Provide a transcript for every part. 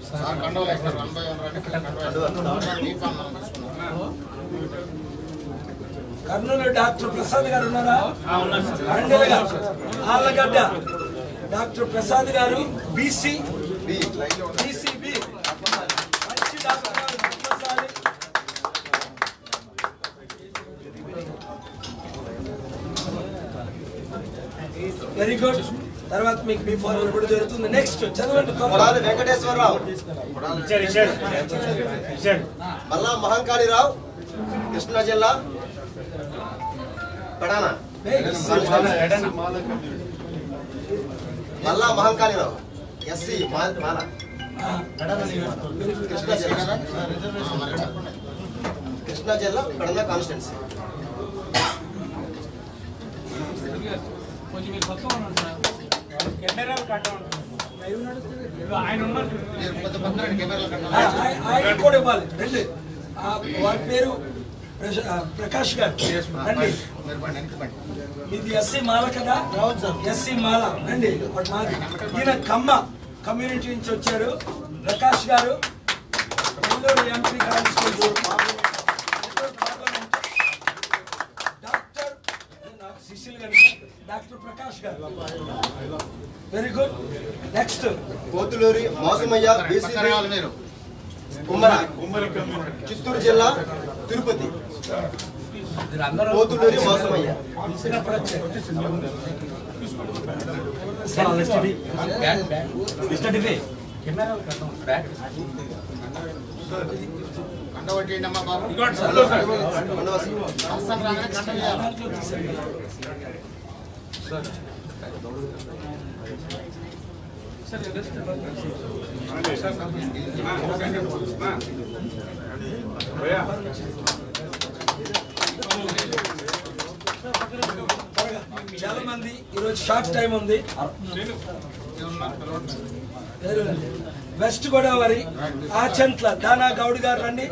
Sir కండవలు వేస్తారు one by one రండి దీపాన్ని తీసుకున్నాం కర్నూలు డాక్టర్ ప్రసాద్ గారు ఉన్నారా రండిలు గారు ఆళ్ళగడ్డ డాక్టర్ ప్రసాద్ గారు బీసీ బీసీబీ మంచి doctor garu compulsory. Very good తర్వాత మీకు బీ ఫార్మల్ కూడా జరుగుతుంది నెక్స్ట్ చదవండి కొడాలి వెంకటేశ్వరరావు ఇచ్చారు ఇచ్చారు ఇచ్చారు మల్లా మహంకాళిరావు కృష్ణా జిల్లా పెడాన మల్లా మహంకాళిరావు ఎస్సీ మాల మాల. కృష్ణా జిల్లా కృష్ణా జిల్లా పెడన కాన్స్టిట్యున్సీ మీరు కొద్ది పక్కన కెమెరాలు ఆ, ఆయ- ఆయన కూడా ఇవ్వాలి రండి ఆ, వారి పేరు ప్రశ- ఆ, ప్రకాష్ గారు రండి మీరు బండి వెనక్కి బండి ఇది ఎస్సీ మాల కదా ఎస్సీ మాల రండి వాడు మాది ఈయన కమ్మ కమ్యూనిటీ నుంచి వచ్చారు Prakash garu Nellore MP constituency Nellore parliament doctor నాకు శిష్యులు garu doctor Prakash garu very good next కోతులూరి మోసమయ్య బీసీ పక్కన వాళ్ళు మీరు కుమ్మర చిత్తూరు జిల్లా తిరుపతి కోతులూరి మోసమయ్య కండ కొట్టేయండి అమ్మా బాబు మండవసి అస్సలు రాగానే కండ వేయాలి చాలా మంది ఈరోజు షార్ట్ టైం ఉంది వేరు రండి. వెస్ట్ గోదావరి ఆచంట్ల దానా గౌడ్ గారు రండి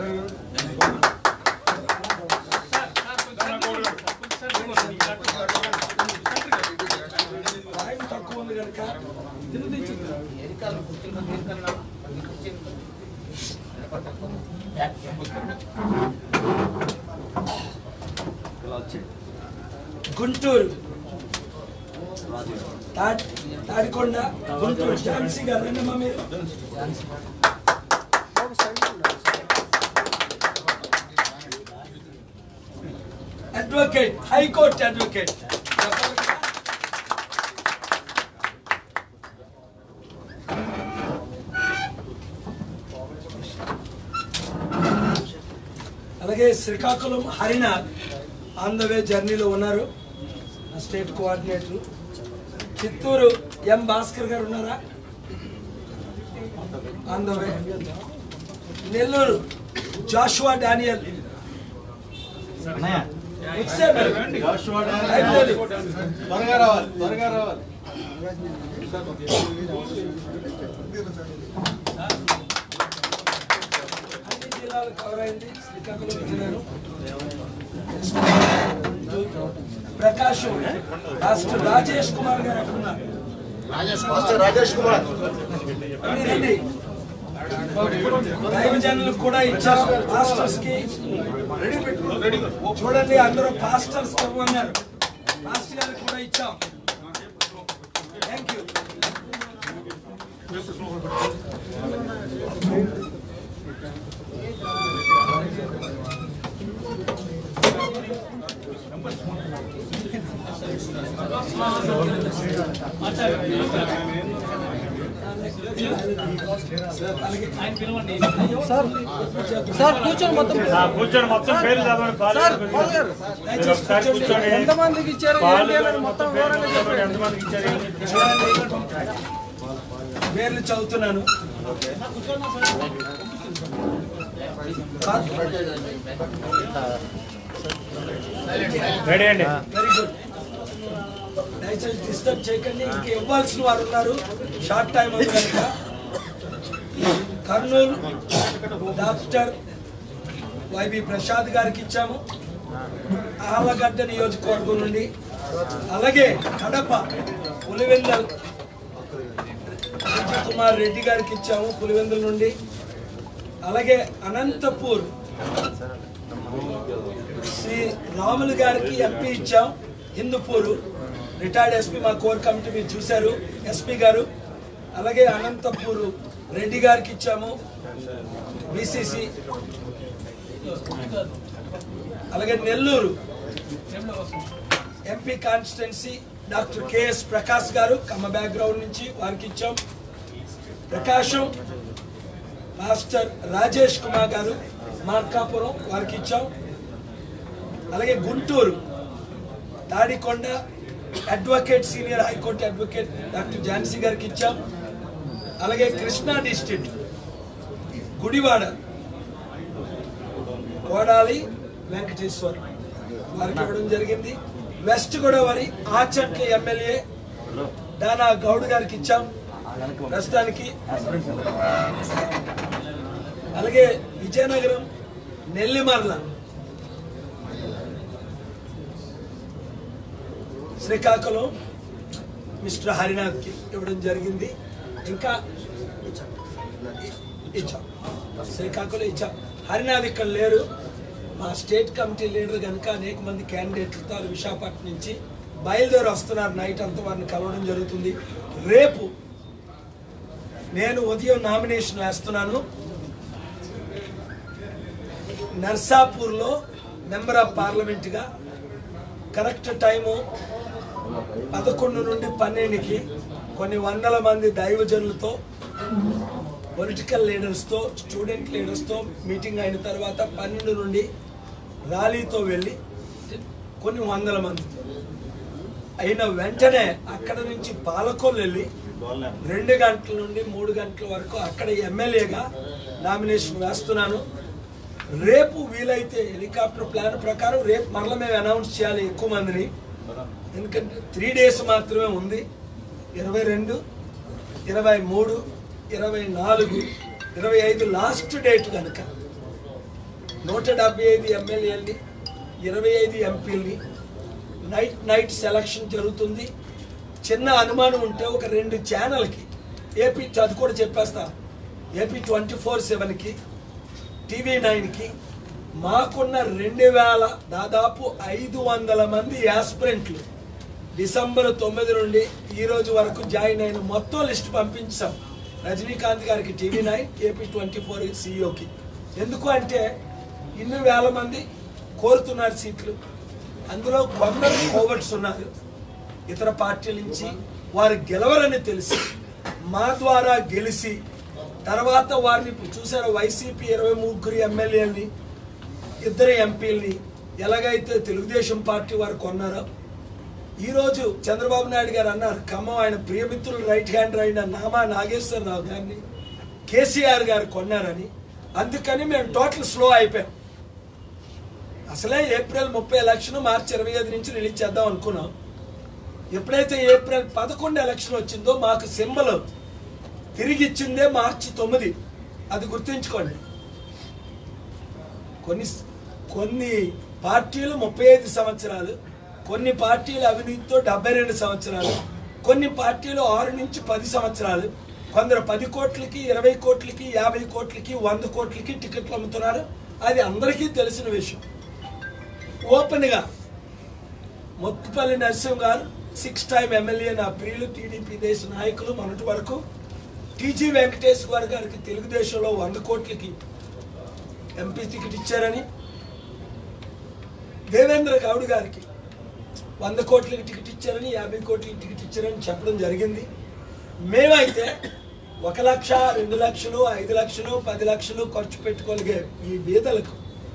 టైం తక్కువ ఉంది కనుక గుంటూరు తాడి తాడికొండ గుంటూరు ఝాన్సీ గారు రండమ్మా మీరు అడ్వకేట్ హైకోర్టు అడ్వకేట్ అలాగే Srikakulam Harinath on the way జర్నీలో ఉన్నారు ఆ state coordinator Chittoor M Bhaskar garu ఉన్నారా on the way Nellore Joshua Daniel వచ్చాడు. అయిపోయింది. త్వరగా రావాలి త్వరగా రావాలి అన్ని జిల్లాలు కవర్ అయింది శ్రీకాకుళం జిల్లాను ప్రకాష్ డాక్టర్ రాజేష్ కుమార్ గారు ఎక్కడ ఉన్నారు రాజేష్ మాస్టర్ రాజేష్ కుమార్ రండి, రండి దైవజనులకు కూడా ఇచ్చాం పాస్టర్స్ కి చూడండి అందరూ పాస్టర్స్ ఉన్నారు పాస్టర్ గారికి కూడా ఇచ్చాం థ్యాంక్ యూ సార్ కూర్చొని మొత్తం ఆ, కూర్చొని మొత్తం పేర్లు చదవండి పాలు మీరు ఒకసారి కూర్చొని ఎంతమందికి ఇచ్చారు పాలు ఏంటి అని మొత్తం పేర్లు వివరంగా చదవండి ఎంతమందికి ఇచ్చారు పేర్లు చదువుతున్నాను రెడీ అండి వెరీ గుడ్ దయచేసి డిస్టర్బ్ చేయకండి ఇంక ఇవ్వాల్సిన వారు ఉన్నారు షార్ట్ టైం ఉంది కనుక కర్నూలు డాక్టర్ వైబి ప్రసాద్ గారికి ఇచ్చాము ఆలగడ్డ నియోజకవర్గం నుండి అలాగే కడప పులివెందల్ విజయ్ కుమార్ రెడ్డి గారికి ఇచ్చాము పులివెందుల నుండి అలాగే అనంతపూర్ శ్రీ రాములు గారికి ఎంపీ ఇచ్చాం హిందూపూర్ రిటైర్డ్ ఎస్పీ మా కోర్ కమిటీ మీరు చూశారు ఎస్పీ గారు అలాగే అనంతపూర్ రెడ్డి గారికి ఇచ్చాము బీసీసీ అలాగే Nellore MP constituency doctor KS Prakash garu Kamma background నుంచి వారికి ఇచ్చాం ప్రకాశం మాస్టర్ రాజేష్ కుమార్ గారు మార్కాపురం వారికి ఇచ్చాం అలాగే Guntur Tadikonda advocate senior high court advocate doctor Jhansi గారికి ఇచ్చాం అలాగే కృష్ణా డిస్ట్రిక్ట్ గుడివాడ కోడాలి వెంకటేశ్వర్ వారికి ఇవ్వడం జరిగింది వెస్ట్ గోదావరి ఆచంట్ల ఎమ్మెల్యే దానా గౌడ్ గారికి ఇచ్చాం ప్రస్తుతానికి అలాగే విజయనగరం నెల్లిమర్ల శ్రీకాకుళం మిస్టర్ హరినాథ్కి ఇవ్వడం జరిగింది ఇంకా ఇచ్చాం శ్రీకాకుళం ఇచ్చాం హరినాథ్ ఇక్కడ లేరు మా స్టేట్ కమిటీ లీడర్ కనుక అనేక మంది క్యాండిడేట్లతో వాళ్ళు విశాఖపట్నం నుంచి బయలుదేరి వస్తున్నారు నైట్ అంతా వారిని కలవడం జరుగుతుంది రేపు నేను ఉదయం నామినేషన్ వేస్తున్నాను నర్సాపూర్లో మెంబర్ ఆఫ్ పార్లమెంట్గా కరెక్ట్ టైము పదకొండు నుండి పన్నెండుకి కొన్ని వందల మంది దైవజనులతో పొలిటికల్ లీడర్స్తో స్టూడెంట్ లీడర్స్తో మీటింగ్ అయిన తర్వాత పన్నెండు నుండి ర్యాలీతో వెళ్ళి కొన్ని వందల మందితో అయిన వెంటనే అక్కడ నుంచి పాలకోలు వెళ్ళి రెండు గంటల నుండి మూడు గంటల వరకు అక్కడ ఎమ్మెల్యేగా నామినేషన్ వేస్తున్నాను రేపు వీలైతే హెలికాప్టర్ ప్లాన్ ప్రకారం రేపు మరల మేము అనౌన్స్ చేయాలి ఎక్కువ మందిని ఎందుకంటే త్రీ డేస్ మాత్రమే ఉంది ఇరవై రెండు ఇరవై మూడు ఇరవై నాలుగు ఇరవై ఐదు లాస్ట్ డేట్ కనుక నూట డెబ్బై ఐదు ఎమ్మెల్యేలని ఇరవై ఐదు ఎంపీలని నైట్ నైట్ సెలక్షన్ జరుగుతుంది చిన్న అనుమానం ఉంటే ఒక రెండు ఛానల్కి ఏపీ అది కూడా చెప్పేస్తా ఏపీ ట్వంటీ ఫోర్ సెవెన్కి టీవీ నైన్కి మాకున్న రెండు వేల దాదాపు ఐదు వందల మంది యాస్పిరెంట్లు డిసెంబర్ తొమ్మిది నుండి ఈ రోజు వరకు జాయిన్ అయిన మొత్తం లిస్ట్ పంపించాం రజనీకాంత్ గారికి TV nine AP twenty four సిఇఓకి ఎందుకు అంటే ఇన్ని వేల మంది కోరుతున్నారు సీట్లు అందులో కొందరు కోవర్ట్స్ ఉన్నారు ఇతర పార్టీల నుంచి వారు గెలవరని తెలిసి మా ద్వారా గెలిచి తర్వాత వారిని ఇప్పుడు చూసారా వైసీపీ ఇరవై ముగ్గురు ఎమ్మెల్యేలని ఇద్దరు ఎంపీలని ఎలాగైతే తెలుగుదేశం పార్టీ వారు కొన్నారో ఈరోజు చంద్రబాబు నాయుడు గారు అన్నారు ఖమ్మం ఆయన ప్రియమిత్రులు రైట్ హ్యాండ్ అయిన నామా నాగేశ్వరరావు గారిని కేసీఆర్ గారు కొన్నారని అందుకని మేము టోటల్ స్లో అయిపోయాం అసలే ఏప్రిల్ ముప్పై ఎలక్షన్ మార్చి ఇరవై ఐదు నుంచి రిలీజ్ చేద్దాం అనుకున్నాం ఎప్పుడైతే ఏప్రిల్ పదకొండు ఎలక్షన్ వచ్చిందో మాకు సింబల్ తిరిగి ఇచ్చిందే మార్చి తొమ్మిది అది గుర్తుంచుకోండి కొన్ని కొన్ని పార్టీలు ముప్పై ఐదు సంవత్సరాలు కొన్ని పార్టీలు అవినీతితో డెబ్బై రెండు సంవత్సరాలు కొన్ని పార్టీలు ఆరు నుంచి పది సంవత్సరాలు కొందరు పది కోట్లకి ఇరవై కోట్లకి యాభై కోట్లకి వంద కోట్లకి టికెట్లు అమ్ముతున్నారు అది అందరికీ తెలిసిన విషయం ఓపెన్గా మొత్తుపల్లి నరసింహ గారు సిక్స్ టైం ఎమ్మెల్యే నా ప్రియులు టీడీపీ దేశ నాయకులు మొన్నటి వరకు టీజీ వెంకటేశ్వర్ గారికి తెలుగుదేశంలో వంద కోట్లకి ఎంపీ టికెట్ ఇచ్చారని దేవేంద్ర గౌడ్ గారికి వంద కోట్లకి టికెట్ ఇచ్చారని యాభై కోట్లకి టికెట్ ఇచ్చారని చెప్పడం జరిగింది మేమైతే ఒక లక్ష రెండు లక్షలు ఐదు లక్షలు పది లక్షలు ఖర్చు పెట్టుకోగలిగే ఈ బీదలకు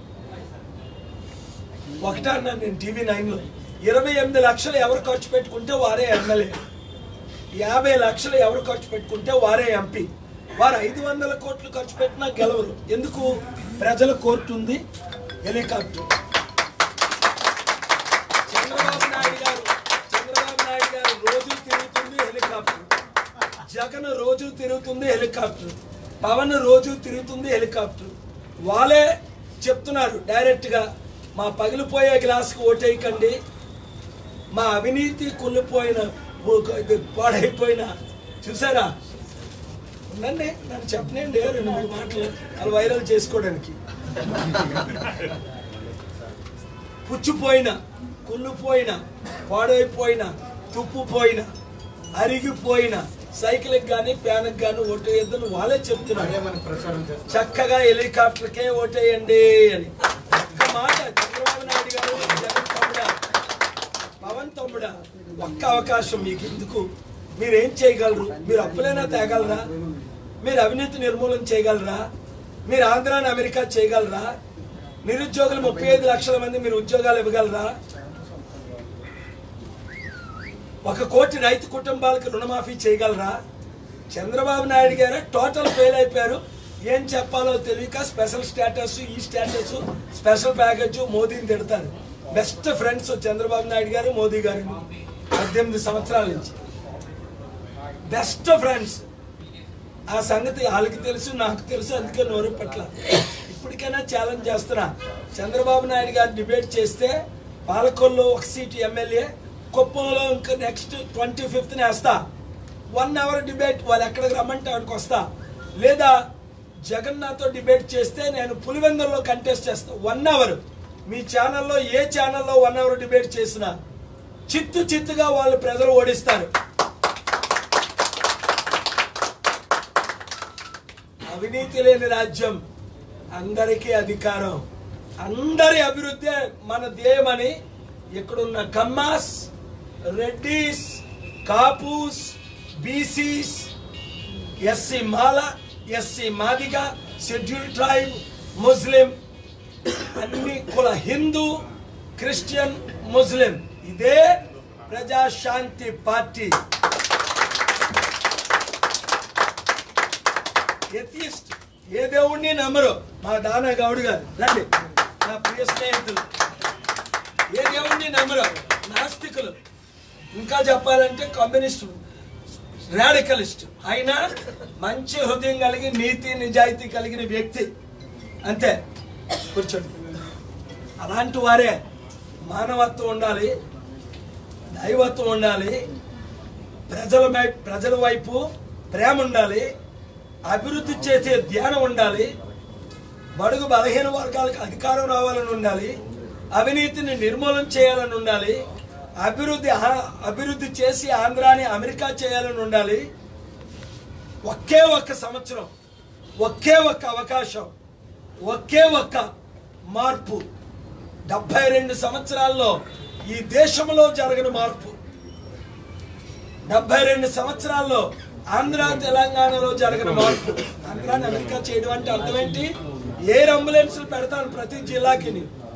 ఒకటా అన్నాను నేను టీవీ నైన్లో ఇరవై ఎనిమిది లక్షలు ఎవరు ఖర్చు పెట్టుకుంటే వారే ఎమ్మెల్యే యాభై లక్షలు ఎవరు ఖర్చు పెట్టుకుంటే వారే ఎంపీ వారు ఐదు వందల కోట్లు ఖర్చు పెట్టినా గెలవరు ఎందుకు ప్రజల కోర్టు ఉంది హెలికాప్టర్ చంద్రబాబు నాయుడు గారు చంద్రబాబు నాయుడు గారు రోజు తిరుగుతుంది హెలికాప్టర్ జగన్ రోజు తిరుగుతుంది హెలికాప్టర్ పవన్ రోజు తిరుగుతుంది హెలికాప్టర్ వాళ్ళే చెప్తున్నారు డైరెక్ట్ గా మా పగిలిపోయే గ్లాస్కి ఓటేయకండి మా అవినీతి కుళ్ళిపోయిన ఊ- ఇది పాడైపోయిన చూసారా ఉండండి నన్ను చెప్పనండి రెండు మూడు మాటలు వాళ్ళు వైరల్ చేసుకోవడానికి పుచ్చిపోయిన కుళ్ళిపోయిన పాడైపోయిన తుప్పుపోయిన అరిగిపోయిన సైకిల్కి కానీ ఫ్యాన్కి కానీ ఓటు వేయద్దని వాళ్ళే చెప్తున్నారు మనకి ప్రచారం చేస్తాం చక్కగా హెలికాప్టర్కే ఓటేయండి అని ఒక్క మాట చంద్రబాబు నాయుడు గారు జగన్ తమ్ముడా పవన్ తమ్ముడా ఒక్క అవకాశం మీకు ఎందుకు మీరేం చేయగలరు మీరు అప్పులైనా తేగలరా మీరు అవినీతి నిర్మూలన చేయగలరా మీరు ఆంధ్రాని అమెరికా చేయగలరా నిరుద్యోగులు ముప్పై ఐదు లక్షల మంది మీరు ఉద్యోగాలు ఇవ్వగలరా ఒక కోటి రైతు కుటుంబాలకు రుణమాఫీ చేయగలరా చంద్రబాబు నాయుడు గారు టోటల్ ఫెయిల్ అయిపోయారు ఏం చెప్పాలో తెలియక స్పెషల్ స్టేటస్ ఈ స్టేటస్ స్పెషల్ ప్యాకేజ్ మోదీని తిడతారు బెస్ట్ ఫ్రెండ్స్ చంద్రబాబు నాయుడు గారు మోదీ గారు పద్దెనిమిది సంవత్సరాల నుంచి బెస్ట్ ఫ్రెండ్స్ ఆ సంగతి వాళ్ళకి తెలుసు నాకు తెలుసు అందుకే నోరు పట్ల ఇప్పటికైనా ఛాలెంజ్ చేస్తున్నా చంద్రబాబు నాయుడు గారు డిబేట్ చేస్తే పాలకొల్లో ఒక సీటు ఎమ్మెల్యే కుప్పంలో ఇంకా నెక్స్ట్ ట్వంటీ ఫిఫ్త్ వేస్తా వన్ అవర్ డిబేట్ వాళ్ళు ఎక్కడికి రమ్మంటే అక్కడికి వస్తా లేదా జగన్ నాతో డిబేట్ చేస్తే నేను పులివెందుల్లో కంటెస్ట్ చేస్తా వన్ అవర్ మీ ఛానల్లో ఏ ఛానల్లో వన్ అవర్ డిబేట్ చేసినా చిత్తు చిత్తుగా వాళ్ళు ప్రజలు ఓడిస్తారు అవినీతి లేని రాజ్యం అందరికీ అధికారం అందరి అభివృద్ధి మన ధ్యేయమని ఇక్కడున్న Kammas Reddys Kapus BCs SC Mala SC Madiga schedule tribe Muslim అన్ని కుల హిందూ క్రిస్టియన్ ముస్లిం ఇదే ప్రజాశాంతి పార్టీ ఎథియిస్ట్ ఏ దేవుణ్ణి నమ్మరు మా దానా గౌడ్ గారు రండి నా ప్రియ స్నేహితులు ఏ దేవుణ్ణి నమ్మరు నాస్తికులు ఇంకా చెప్పాలంటే కమ్యూనిస్టు రాడికలిస్ట్ అయినా మంచి హృదయం కలిగి నీతి నిజాయితీ కలిగిన వ్యక్తి అంతే కూర్చోండి అలాంటి వారే మానవత్వం ఉండాలి దైవత్వం ఉండాలి ప్రజల మై- ప్రజల వైపు ప్రేమ ఉండాలి అభివృద్ధి చేసే ధ్యానం ఉండాలి బడుగు బలహీన వర్గాలకు అధికారం రావాలని ఉండాలి అవినీతిని నిర్మూలన చేయాలని ఉండాలి అభివృద్ధి ఆ- అభివృద్ధి చేసి ఆంధ్రాని అమెరికా చేయాలని ఉండాలి ఒకే ఒక్క సంవత్సరం ఒకే ఒక్క అవకాశం ఒకే ఒక్క మార్పు డెబ్బై రెండు సంవత్సరాల్లో ఈ దేశంలో జరగని మార్పు డెబ్బై రెండు సంవత్సరాల్లో ఆంధ్ర తెలంగాణలో జరిగిన మార్పు ఆంధ్రాని అమెరికా చేయడం అంటే అర్థం ఏంటి ఎయిర్ అంబులెన్స్లు పెడతాను ప్రతి జిల్లాకి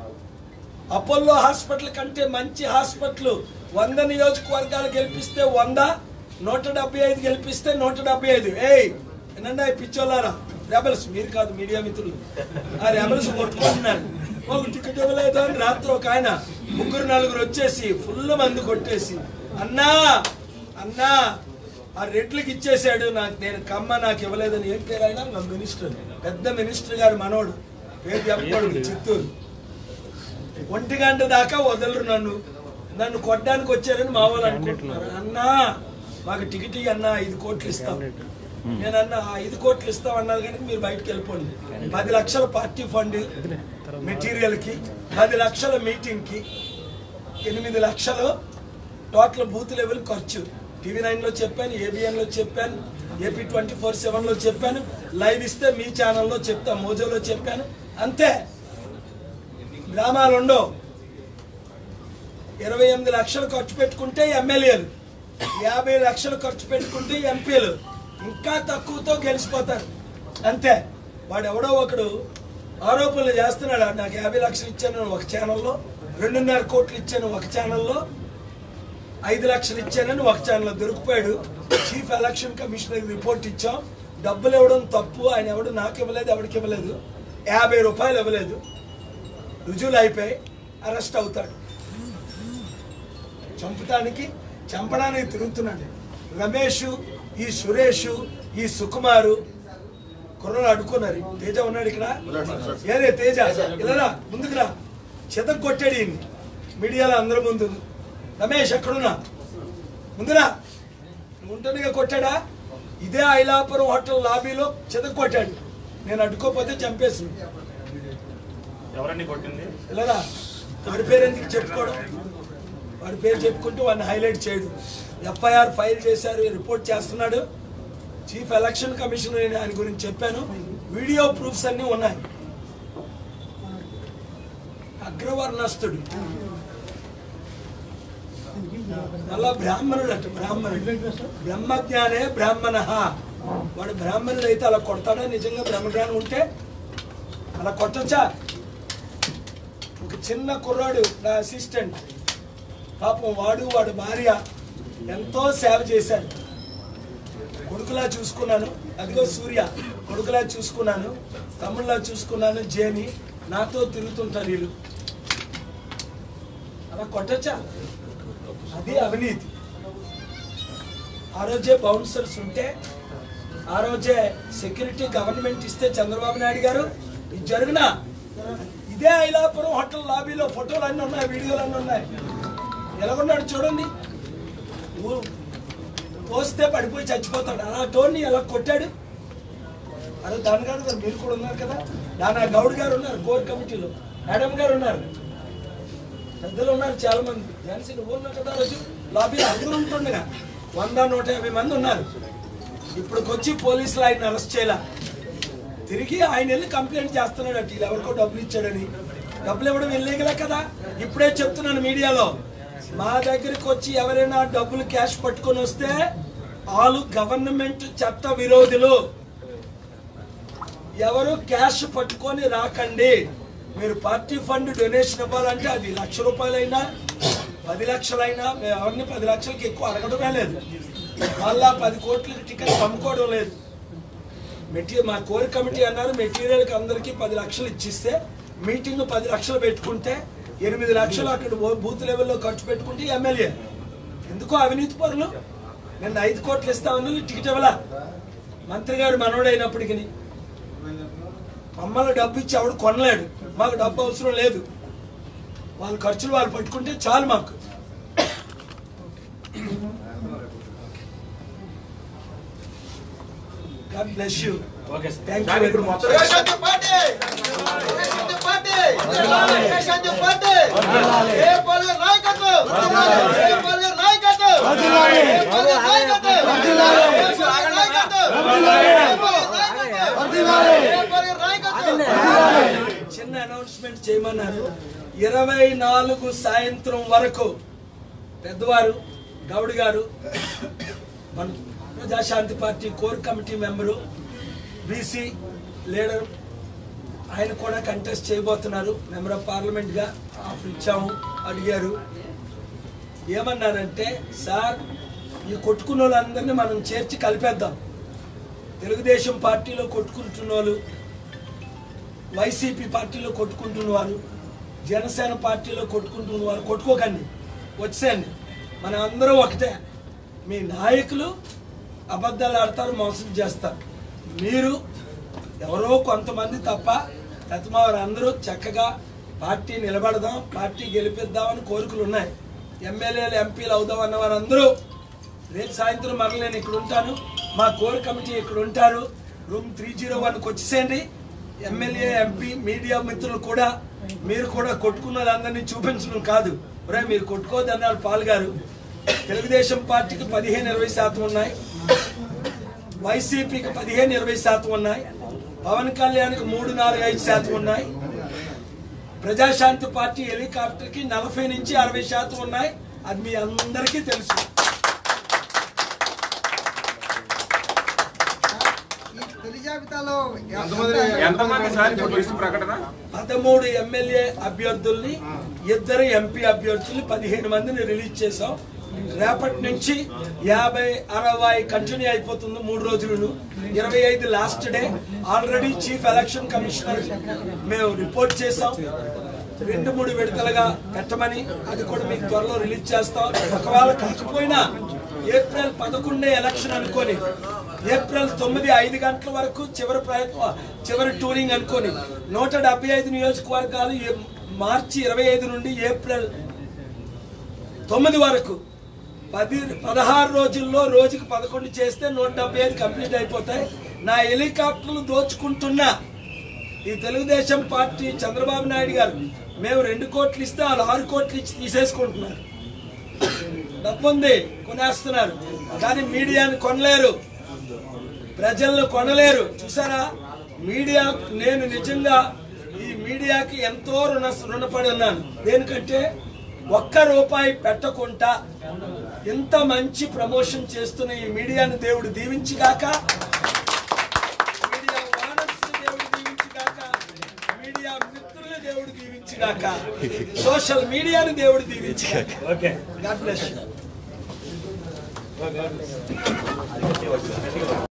అపోలో హాస్పిటల్ కంటే మంచి హాస్పిటల్ వంద నియోజకవర్గాలు గెలిపిస్తే వంద నూట డెబ్బై ఐదు గెలిపిస్తే నూట డెబ్బై ఐదు ఏయ్ ఏంటంటే పిచ్చోళ్ళారా రెబల్స్ మీరు కాదు మీడియా మిత్రులు ఆ రెబల్స్ కొట్టుకుంటున్నారు ఒక టికెట్ ఇవ్వలేదు అని రాత్రి ఒక ఆయన ముగ్గురు నలుగురు వచ్చేసి ఫుల్ మంది కొట్టేసి అన్నా అన్నా ఆ రెడ్లకి ఇచ్చేసాడు నాకు నేను కమ్మ నాకు ఇవ్వలేదని ఏం పేరు అయినా నా మినిస్టర్ పెద్ద మినిస్టర్ గారు మనోడు పేరు చెప్పకూడదు చిత్తూరు ఒంటి గంట దాకా వదలరు నన్ను నన్ను కొట్టడానికి వచ్చారని మా వాళ్ళు అనుకుంటున్నారు అన్నా మాకు టికెట్ ఇయ్యి అన్నా ఐదు కోట్లు ఇస్తాం నేను అన్న "ఆ ఐదు కోట్లు ఇస్తాం అన్నారు కానీ మీరు బయటకు వెళ్ళిపోండి పది లక్షల పార్టీ ఫండ్ మెటీరియల్ కి పది లక్షల మీటింగ్ కి ఎనిమిది లక్షలు టోటల్ బూత్ లెవెల్ ఖర్చు టీవీ నైన్ లో చెప్పాను ఏబిఎన్ లో చెప్పాను ఏపీ ట్వంటీ ఫోర్ సెవెన్ లో చెప్పాను లైవ్ ఇస్తే మీ ఛానల్లో చెప్తా మోజోలో చెప్పాను అంతే గ్రామాలు ఉండవు ఇరవై ఎనిమిది లక్షలు ఖర్చు పెట్టుకుంటే ఎమ్మెల్యేలు యాభై లక్షలు ఖర్చు పెట్టుకుంటే ఎంపీలు ఇంకా తక్కువతో గెలిచిపోతారు అంతే వాడు ఎవడో ఒకడు ఆరోపణలు చేస్తున్నాడు నాకు యాభై లక్షలు ఇచ్చాను ఒక ఛానల్లో రెండున్నర కోట్లు ఇచ్చాను ఒక ఛానల్లో ఐదు లక్షలు ఇచ్చానని ఒక ఛానల్లో దొరికిపోయాడు చీఫ్ ఎలక్షన్ కమిషనర్ రిపోర్ట్ ఇచ్చాం డబ్బులు ఇవ్వడం తప్పు ఆయన ఎవడు నాకు ఇవ్వలేదు ఎవరికి ఇవ్వలేదు యాభై రూపాయలు ఇవ్వలేదు రుజువులు అయిపోయి అరెస్ట్ అవుతాడు చంపడానికి చంపడానికి తిరుగుతున్నాడు రమేష్ ఈ సురేష్ ఈ సుకుమారు కుర్రలు అడుకున్నారు తేజ ఉన్నాడు ఇక్కడ ఏరే తేజ ఇలా ముందుకు రా చిత కొట్టాడు ఈయన్ని మీడియాలో అందరి ముందు రమేష్ ఎక్కడున్నా ముందురా నువ్వు ఉంటుండగా కొట్టాడా ఇదే ఐలాపురం హోటల్ లాబీలో చెదకొట్టాడు నేను అడ్డుకోపోతే చంపేసింది ఎవరండి కొట్టింది ఇలారా వాడి పేరు ఎందుకు చెప్పుకోవడం వాడి పేరు చెప్పుకుంటూ వాడిని హైలైట్ చేయడు ఎఫ్ఐఆర్ ఫైల్ చేశారు రిపోర్ట్ చేస్తున్నాడు చీఫ్ ఎలక్షన్ కమిషనర్ నేను ఆయన గురించి చెప్పాను వీడియో ప్రూఫ్స్ అన్నీ ఉన్నాయి అగ్రవర్ణస్తుడు అలా బ్రాహ్మణుడు అట బ్రాహ్మణుడు బ్రహ్మజ్ఞానే బ్రాహ్మణ వాడు బ్రాహ్మణుడు అయితే అలా కొడతాడా నిజంగా బ్రహ్మజ్ఞానం ఉంటే అలా కొట్టచ్చా ఒక చిన్న కుర్రాడు నా అసిస్టెంట్ పాపం వాడు వాడు భార్య ఎంతో సేవ చేశాడు కొడుకులా చూసుకున్నాను అదిగో సూర్య కొడుకులా చూసుకున్నాను తమ్ముళ్ళలా చూసుకున్నాను జేని నాతో తిరుగుతుంటారు వీళ్ళు అలా కొట్టచ్చా అది అవినీతి ఆ రోజే బౌన్సర్స్ ఉంటే ఆ రోజే సెక్యూరిటీ గవర్నమెంట్ ఇస్తే చంద్రబాబు నాయుడు గారు ఇది జరుగునా ఇదే ఐలాపురం హోటల్ లాబీలో ఫోటోలు అన్నీ ఉన్నాయి వీడియోలు అన్నీ ఉన్నాయి ఎలాగున్నాడు చూడండి ఊ- తోస్తే పడిపోయి చచ్చిపోతాడు అలా టోన్ని ఎలా కొట్టాడు అరే దాని గారు గారు మీరు కూడా ఉన్నారు కదా దాని గౌడ్ గారు ఉన్నారు కోర్ కమిటీలో మేడం గారు ఉన్నారు పెద్దలు ఉన్నారు చాలా మంది ఝాన్సీ నువ్వు ఉన్నావు కదా ఆ రోజు లాబీలో అందరూ ఉంటుండగా వంద నూట యాభై మంది ఉన్నారు ఇప్పుడుకొచ్చి పోలీసులు ఆయన అరెస్ట్ చేయాల తిరిగి ఆయన వెళ్ళి కంప్లైంట్ చేస్తున్నాడు అటు వీళ్ళు ఎవరికో డబ్బులు ఇచ్చాడని డబ్బులు ఇవ్వడం వెళ్ళేగలే కదా ఇప్పుడే చెప్తున్నాను మీడియాలో మా దగ్గరికి వచ్చి ఎవరైనా డబ్బులు క్యాష్ పట్టుకొని వస్తే వాళ్ళు గవర్నమెంట్ చట్ట విరోధులు ఎవరు క్యాష్ పట్టుకొని రాకండి మీరు పార్టీ ఫండ్ డొనేషన్ ఇవ్వాలంటే అది లక్ష రూపాయలైనా పది లక్షలైనా మేము ఎవరిని పది లక్షలకి ఎక్కువ అడగడమే లేదు మళ్ళా పది కోట్లకి టికెట్ అమ్ముకోవడం లేదు మెటీరియల్ మా కోర్ కమిటీ అన్నారు మెటీరియల్కి అందరికీ పది లక్షలు ఇచ్చిస్తే మీటింగ్ పది లక్షలు పెట్టుకుంటే ఎనిమిది లక్షలు అక్కడ ఓ- బూత్ లెవెల్లో ఖర్చు పెట్టుకుంటే ఎమ్మెల్యే ఎందుకో అవినీతి పరులు నిన్న ఐదు కోట్లు ఇస్తామని టికెట్ ఇవ్వలా మంత్రి గారు మనోడైనప్పటికీ మమ్మల్ని డబ్బు ఇచ్చి ఎవడు కొనలేడు మాకు డబ్బు అవసరం లేదు వాళ్ళ ఖర్చులు వాళ్ళు పట్టుకుంటే చాలు మాకు God bless you okay sir thank sir you ఇప్పుడు వెరీ మచ్ మొత్తం దేశానికి పార్టీ దేశానికి పార్టీ దేశానికి పార్టీ ఏ పాలన నాయకత్వం ఏ పాలన నాయకత్వం ఏ పాలన నాయకత్వం ఏ పాలన నాయకత్వం ఏ పాలన నాయకత్వం చిన్న అనౌన్స్మెంట్ చేయమన్నారు ఇరవై నాలుగు సాయంత్రం వరకు పెద్దవారు గౌడ్ గారు మన Prajashanti party core committee member BC leader ఆయన కూడా కంటెస్ట్ చేయబోతున్నారు మెంబర్ ఆఫ్ పార్లమెంట్గా ఆఫర్ ఇచ్చాము అడిగారు ఏమన్నారంటే సార్ ఈ కొట్టుకున్న వాళ్ళందరినీ మనం చేర్చి కలిపేద్దాం తెలుగుదేశం పార్టీలో కొట్టుకుంటున్న వాళ్ళు వైసీపీ పార్టీలో కొట్టుకుంటున్నవారు జనసేన పార్టీలో కొట్టుకుంటున్నవారు కొట్టుకోకండి వచ్చేయండి మన అందరూ ఒకటే మీ నాయకులు అబద్ధాలు ఆడతారు మోసం చేస్తారు మీరు ఎవరో కొంతమంది తప్ప వారు అందరూ చక్కగా పార్టీ నిలబడదాం పార్టీ గెలిపిద్దామని కోరికలు ఉన్నాయి ఎమ్మెల్యేలు ఎంపీలు అవుదాం అన్న వారందరూ రేపు సాయంత్రం మరల నేను ఇక్కడ ఉంటాను మా కోర్ కమిటీ ఇక్కడ ఉంటారు రూమ్ త్రీ జీరో వన్కి వచ్చేసేయండి ఎమ్మెల్యే ఎంపీ మీడియా మిత్రులు కూడా మీరు కూడా కొట్టుకున్న వాళ్ళందరినీ చూపించడం కాదు ఒరే మీరు కొట్టుకోదన్నారు పాల్ గారు తెలుగుదేశం పార్టీకి పదిహేను ఇరవై శాతం ఉన్నాయి వైసీపీకి పదిహేను ఇరవై శాతం ఉన్నాయి పవన్ కళ్యాణ్కి మూడు నాలుగు ఐదు శాతం ఉన్నాయి ప్రజాశాంతి పార్టీ హెలికాప్టర్కి నలభై నుంచి అరవై శాతం ఉన్నాయి అది మీ అందరికీ తెలుసు తొలి జాబితాలో ఎంతమంది సార్ ఇప్పుడు లిస్ట్ ప్రకటన పదమూడు ఎమ్మెల్యే అభ్యర్థుల్ని ఇద్దరు ఎంపీ అభ్యర్థుల్ని పదిహేను మందిని రిలీజ్ చేసాం రేపటి నుంచి యాభై అరవై కంటిన్యూ అయిపోతుంది మూడు రోజులను ఇరవై ఐదు last day already chief election commissioner మేము రిపోర్ట్ చేసాం రెండు మూడు విడతలుగా పెట్టమని అది కూడా మీకు త్వరలో రిలీజ్ చేస్తాం ఒకవేళ కాకపోయినా ఏప్రిల్ పదకొండే ఎలక్షన్ అనుకొని ఏప్రిల్ తొమ్మిది ఐదు గంటల వరకు చివరి ప్రయత్నం చివరి టూరింగ్ అనుకొని నూట డెబ్బై ఐదు నియోజకవర్గాలు ఏ- మార్చి ఇరవై ఐదు నుండి ఏప్రిల్ తొమ్మిది వరకు పది పదహారు రోజుల్లో రోజుకి పదకొండు చేస్తే నూట డెబ్బై ఐదు కంప్లీట్ అయిపోతాయి నా హెలికాప్టర్లు దోచుకుంటున్నా ఈ తెలుగుదేశం పార్టీ చంద్రబాబు నాయుడు గారు మేము రెండు కోట్లు ఇస్తే వాళ్ళు ఆరు కోట్లు ఇచ్చి తీసేసుకుంటున్నారు డబ్బు ఉంది కొనేస్తున్నారు కానీ మీడియాని కొనలేరు ప్రజలను కొనలేరు చూసారా మీడియా నేను నిజంగా ఈ మీడియాకి ఎంతో రుణ రుణపడి ఉన్నాను దేనికంటే ఒక్క రూపాయి పెట్టకుండా ఇంత మంచి ప్రమోషన్ చేస్తున్న ఈ మీడియాను దేవుడు దీవించిగాక మీడియా ఓనర్స్ దేవుడు దీవించిగాక మీడియా మిత్రులు దేవుడు దీవించిగాక సోషల్ మీడియాను దేవుడు దీవించిగాక ఓకే గాడ్ బ్లెస్